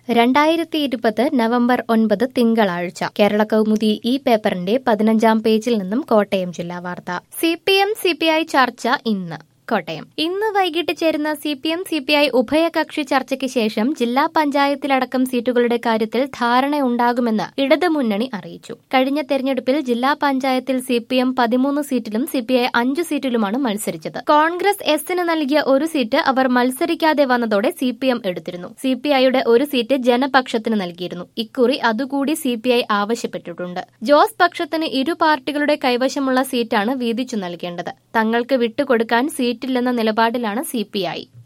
രണ്ടായിരത്തി ഇരുപത് നവംബർ ഒൻപത് തിങ്കളാഴ്ച കേരള കൗമുദി ഈ പേപ്പറിന്റെ പതിനഞ്ചാം പേജിൽ നിന്നും കോട്ടയം ജില്ലാ വാർത്ത C P M C P I ചർച്ച ഇന്ന് കോട്ടയം ഇന്ന് വൈകിട്ട് ചേരുന്ന C P M C P I ഉഭയകക്ഷി ചർച്ചയ്ക്ക് ശേഷം ജില്ലാ പഞ്ചായത്തിലടക്കം സീറ്റുകളുടെ കാര്യത്തിൽ ധാരണയുണ്ടാകുമെന്ന് ഇടതുമുന്നണി അറിയിച്ചു കഴിഞ്ഞ തെരഞ്ഞെടുപ്പിൽ ജില്ലാ പഞ്ചായത്തിൽ സി പി എം പതിമൂന്ന് സീറ്റിലും സി പി ഐ അഞ്ച് സീറ്റിലുമാണ് മത്സരിച്ചത് കോൺഗ്രസ് എസിന് നൽകിയ ഒരു സീറ്റ് അവർ മത്സരിക്കാതെ വന്നതോടെ സി പി എം എടുത്തിരുന്നു സി പി ഐയുടെ ഒരു സീറ്റ് ജനപക്ഷത്തിന് നൽകിയിരുന്നു ഇക്കുറി അതുകൂടി സി പി ഐ ആവശ്യപ്പെട്ടിട്ടുണ്ട് ജോസ് പക്ഷത്തിന് ഇരു പാർട്ടികളുടെ കൈവശമുള്ള സീറ്റാണ് വീതിച്ചു നൽകേണ്ടത് തങ്ങൾക്ക് വിട്ടുകൊടുക്കാൻ സീറ്റില്ലെന്ന നിലപാടിലാണ് സി പി ഐ